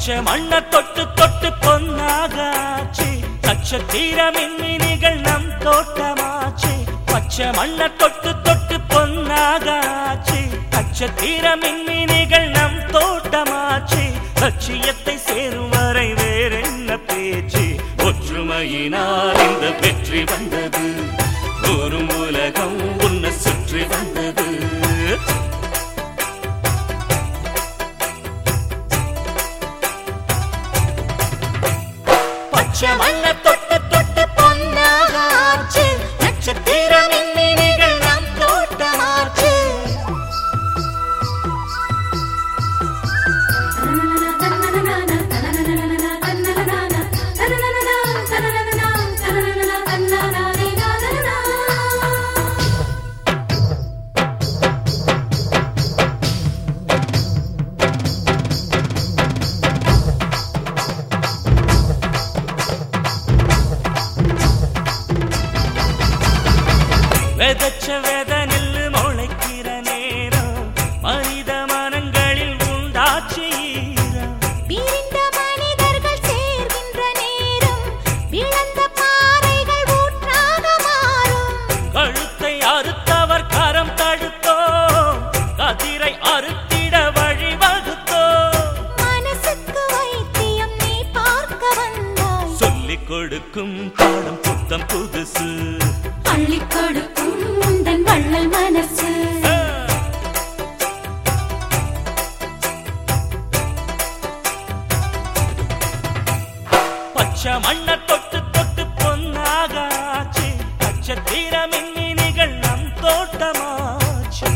பச்சை மண்ண தொட்டு தொட்டு பொன்னாகாச்சு நட்சத்திர மின்மினிகள் நம் தோட்டமாச்சு பச்சை மண்ண தொட்டு தொட்டு பொன்னாகாச்சு நட்சத்திர மின்மினிகள் நம் தோட்டமாச்சு லட்சியத்தை சேரும் வரை வேறென்ன பேச்சு ஒற்றுமையினால் இந்த வெற்றி வந்தது ஒரு உலகம் உன்னை சுற்றி வந்தது பச்சை மண்ண தொட்டு தொட்டு பொன்னாகாச்சு நட்சத்திர மின்மினிகள் நம் தோட்டமாச்சு விதைச்ச வித நெல்லு முளைக்கிற நேரம் மனித மனங்களில் உண்டாச்சு ஈரம் பிரிந்த மனிதர்கள் சேர்கின்ற நேரம் விழுந்த பாறைகள் ஊற்றாக மாறும் கழுத்தை அறுத்தவர் கரம் தடுத்தோ கதிரை அறுத்திட வழிவகுத்தோ மனசுக்கு வைத்தியம் நீ பார்க்க வந்தாய் சொல்லிக் கொடுக்கும் பாடம் புத்தம் புதுசு அள்ளிக் கொடுக்கும் உந்தன் வள்ளல் மனசு ஆ. பச்சை மண்ண தொட்டு தொட்டு பொன்னாகாச்சு நட்சத்திர மின்மினிகள் நம் தோட்டமாச்சு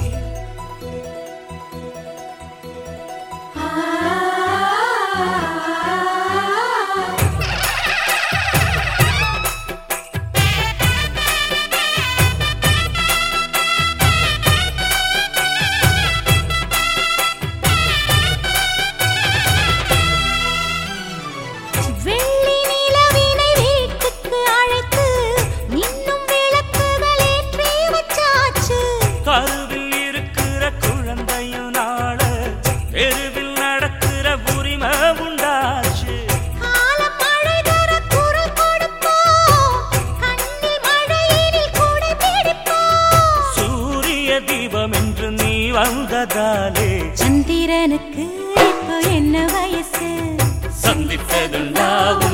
வெள்ளி நிலவினை வீட்டுக்கு அழைத்து மின்னும் விளக்குகள் ஏற்றி வச்சாச்சு கருவில் இருக்கிற குழந்தையும் நாள தெருவில் நடக்கிற உரிமை உண்டாச்சு காலம் மழை தர குரல் கொடுப்போம் கண்ணில் மழையினில் கூடை பிடிப்போம் சூரிய தீபம் என்று நீ வந்ததாலே சந்திரனுக்கு இப்போ என்ன வயசு சந்தித்ததுண்டா